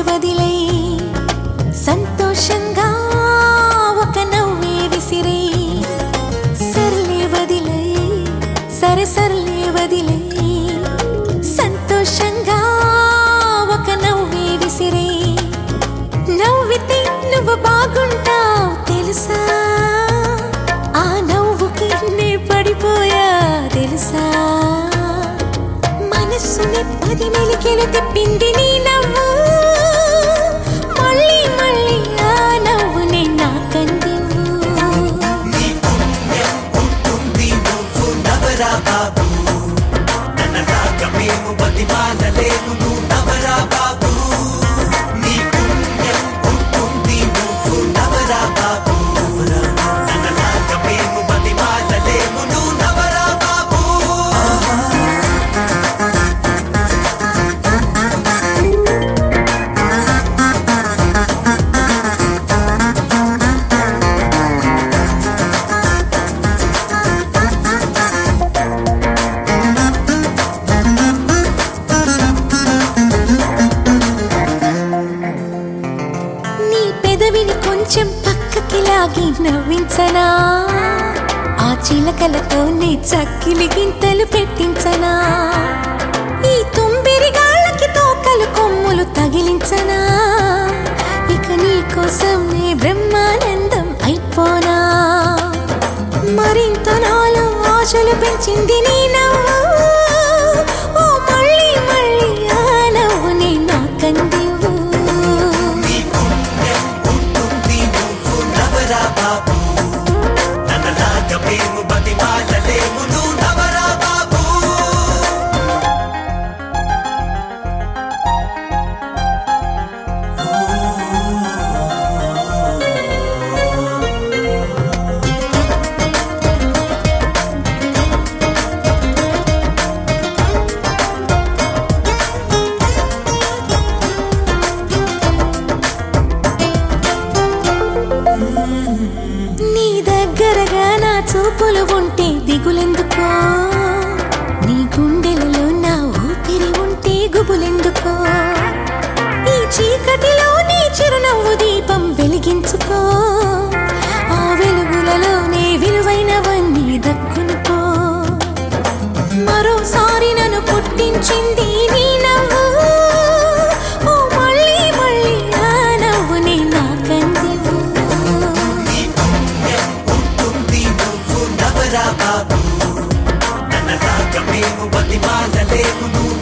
వదిలై సంతోషంగా ఒక నవ్వే విసిరే సర్లే వదిలై సరే సర్లే వదిలై సంతోషంగా ఒక నవ్వే విసిరే నవ్వితే నువ్వు బాగుంటావు తెలుసా ఆ నవ్వుకి నే పడిపోయా తెలుసా మనస్సుని పది మెలికెలు తిప్పింది నీ నవ్వు మళ్ళీ మళ్ళీ ఆ నవ్వుని నాకందివు నీ పుణ్యం ఉంటుంది నువ్వు నవరా బాబు నన్న రాక మేము బతిమాలలేము నువ్వు నవరా బాబు నీ పుణ్యం ఉంటుంది నువ్వు నవరా బాబు నన్న రాక మేము బతిమాలలేము నువ్వు నవరా బాబు నీ పెదవిని కొంచెం పక్కకి లాగి నవ్వించనా ఆ చిలకలతో నీ చక్కిలి గింతలు పెట్టించనా ఈ తుంబిరి గాళ్ళకి తోకలు కొమ్ములు తగిలించనా ఇక నీ కోసం నీ బ్రహ్మానందం అయిపోనా మరింత నాలో ఆశలు పెంచింది నీ నవ్వు ఓ మళ్ళీ మళ్ళీ ఆ నవ్వుని నాకందివు నీ పుణ్యం ఉంటుంది నువ్వు నవరా బాబు నన్న రాక మేము బతిమాలలేము నువ్వు నవరా బాబు నీ దగ్గరగా నా చూపులు ఉంటే దిగులెందుకో నీ గుండెలలో నా ఊపిరి ఉంటే గుబులెందుకో ఈ చీకటిలో నీ చిరునవ్వు దీపం వెలిగించుకో ఆ వెలుగులలోనే విలువైనవన్నీ దక్కునుకో మరోసారి నన్ను పుట్టించింది నీ నవ్వు ఓ మళ్ళీ మళ్ళీ ఆ నవ్వుని నాకందివు నీ పుణ్యం ఉంటుంది నువ్వు నవరా బాబు నన్న రాక మేము బతిమాలలేము నువ్వు